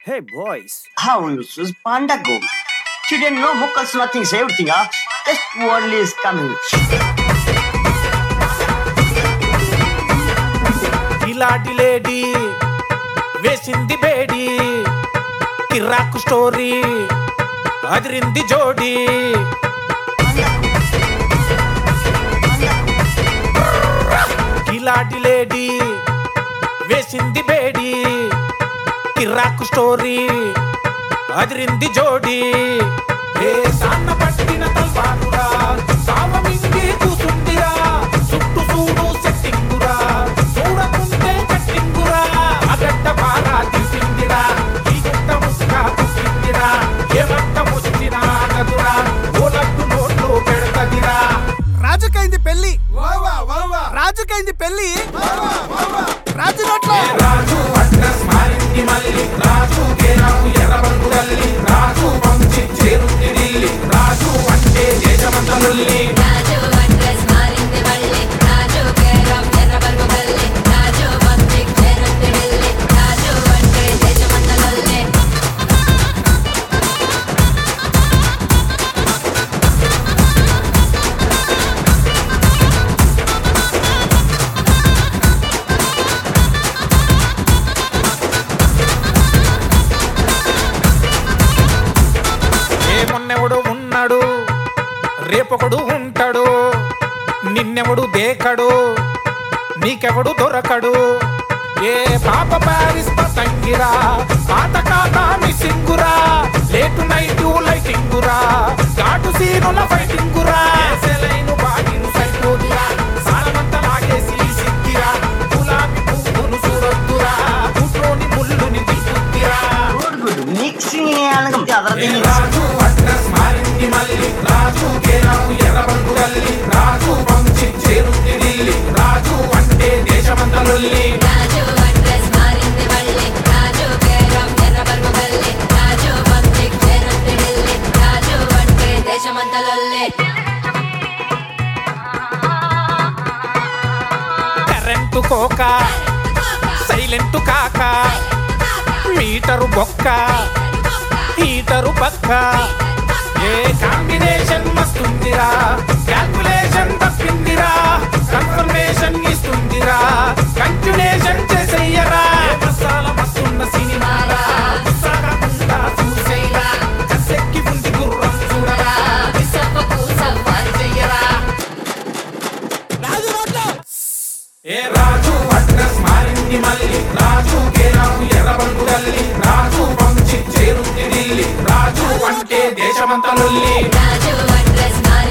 Hey boys, How you choose panda go? Children know muckles nothing say everything, ah. Just only is coming. ఇలాంటి lady వేసింది బేడి కిరాకు story అదిరింది జోడి ఇలాంటి lady వేసింది బేడి కిరాకు స్టోరీ అదిరింది జోడి ఏ సాన్న పట్టిన తల్వారురా సావమింగి కూసుందిరా చుట్టూ చూడు సెట్టింగురా చూడకుంటే కట్టింగురా అగడ్డ బాగా తీసిందిరా ఈ గుట్ట ముక్క కుట్టిందిరా ఏ మట్ట ముచ్చినా నదురా ఓలట్టు నోట్లు పెడతదిరా రాజుకైంది పెళ్లి రాజుకైంది పెళ్లి రాజు నోట్లో రాజు అడ్రస్ మారింది మళ్ళీ రాజు కేరాకు ఎర్రబంగుడల్లి రాజు వంశీ చేరుంది ఢిల్లీ రాజు అంటే దేశమంత లొల్లి రాజు అడ్రస్ మారింది మళ్ళీ రాజు కేరం ఎర్రబల్బు గల్లి రాజు పంపి చేరుంది ఢిల్లీ రాజు అంటే దేశమంత లొల్లే ఏమున్నెవడు ఉన్నాడు రేపొకడు ఉంటాడు నిన్నెవడు దేకడు నీకెవడు దొరకడు ఏ పాప ప్యారిస్ పతంగిరా పాత కాతా మిస్సింగురా లేటు నైట్ లైటింగురా ఘాటు సీనుల ఫైటింగురా సెలైను బాగిను సైపోదురా సాలమంత లాగేసి సిక్కిరా గులాబీ పువ్వును చూడొద్దురా కూటోని ముళ్ళుని దిగుద్దిరా Good, good. Mixing అనగా ఏ other things. రాజు అడ్రస్ మారింది మళ్ళీ రాజు కేరాకు ఎర్రబంగుడల్లి రాజు వంశీ చేరుంది ఢిల్లీ రాజు అంటే దేశమంత లొల్లి రాజు అడ్రస్ మారింది మళ్ళీ రాజు కేరం ఎర్రబల్బు గల్లి రాజు పంపి చేరుంది ఢిల్లీ రాజు అంటే దేశమంత లొల్లే కరెంటు కోక సైలెంట్ కాక మీటరు బొక్క హీటరు పక్క ఏ కాంబినేషన్ మస్తుందిరా క్యాల్కులేషన్ తప్పిందిరా కన్ఫర్మేషన్ ఇస్తుందిరా కంటిన్యూషన్ చేసేయరా ఏ మసాల మస్తున్న సినిమారా సాగకుండా చూసేయరా కసెక్కి ఉంది గుర్రం చూడరా విసప్పకు సవ్వారి చెయ్యరా రాజు నోట్లో ఏ రాజు అడ్రస్ మారింది మళ్ళీ రాజు కేరాకు ఎర్రబంగుడల్లి రాజు వంశీ చేరుంది ఢిల్లీ రాజు అంటే దేశమంత లొల్లి రాజు అడ్రస్ మారింది